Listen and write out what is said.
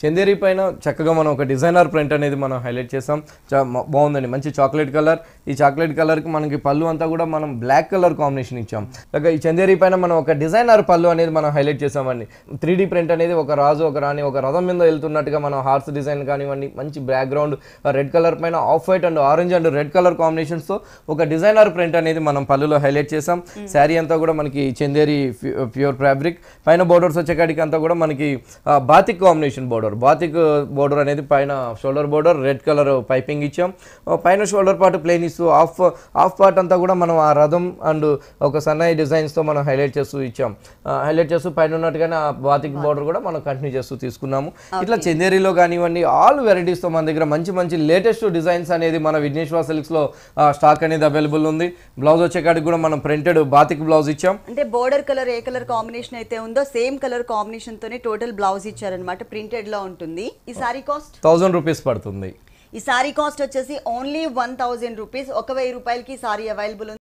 చందేరి పైన చక్కగా మనం ఒక డిజైనర్ ప్రింట్ అనేది మనం హైలైట్ చేసాం చా- మ- బాగుందండి మంచి చాక్లెట్ కలర్ ఈ చాక్లెట్ కలర్కి మనకి పళ్ళు అంతా కూడా మనం బ్లాక్ కలర్ కాంబినేషన్ ఇచ్చాం ఇక ఈ చందేరి పైన మనం ఒక డిజైనర్ పళ్ళు అనేది మనం హైలైట్ చేసామండి త్రీ ప్రింట్ అనేది ఒక రాజు ఒక రాణి ఒక రథం మీద వెళ్తున్నట్టుగా మనం హార్స్ డిజైన్ కానివ్వండి మంచి బ్యాక్గ్రౌండ్ రెడ్ కలర్ పైన off white and orange and red colour కాంబినేషన్స్తో ఒక డిజైనర్ ప్రింట్ అనేది మనం పళ్ళులో హైలైట్ చేసాం శారీ అంతా కూడా మనకి చందేరి ప్యూర్ ఫ్యాబ్రిక్ పైన బోర్డర్స్ వచ్చేకాడికి అంతా కూడా మనకి ఆ, batik combination border batik border అనేది పైన shoulder border red colour piping ఇచ్చాం ఆ, పైన షోల్డర్ పార్ట్ ప్లేన్ ఇస్తూ ఆఫ్ ఆఫ్ పార్ట్ అంతా కూడా మనం ఆ రథం అండ్ ఒక సన్నాయి డిజైన్స్తో మనం హైలైట్ చేస్తూ ఇచ్చాం హైలైట్ చేస్తూ పైన ఉన్నట్టుగానే ఆ బాతిక్ బోర్డర్ కూడా మనం కంటిన్యూ చేస్తూ తీసుకున్నాము ఇట్లా చందేరిలో కానివ్వండి ఆల్ వెరైటీస్తో మన దగ్గర మంచి మంచి లేటెస్ట్ డిజైన్స్ అనేది మన విఘ్నేశ్వర సిల్క్స్లో స్టాక్ అనేది అవైలబుల్ ఉంది బ్లౌజ్ వచ్చేకాడికి కూడా మనం ప్రింటెడ్ బాతిక్ బ్లౌజ్ ఇచ్చాం అంటే బోర్డర్ కలర్ ఏ కలర్ కాంబినేషన్ అయితే ఉందో సేమ్ కలర్ కాంబినేషన్ తోనే టోటల్ బ్లౌజ్ ఇచ్చారనమాట ప్రింటెడ్ లో ఉంటుంది ఈ సారీ కాస్ట్ థౌజండ్ రూపీస్ పడుతుంది ఈ సారీ కాస్ట్ వచ్చేసి ఓన్లీ వన్ థౌజండ్ రూపీస్ ఒక వెయ్యి రూపాయలకి సారీ అవైలబుల్ ఉంది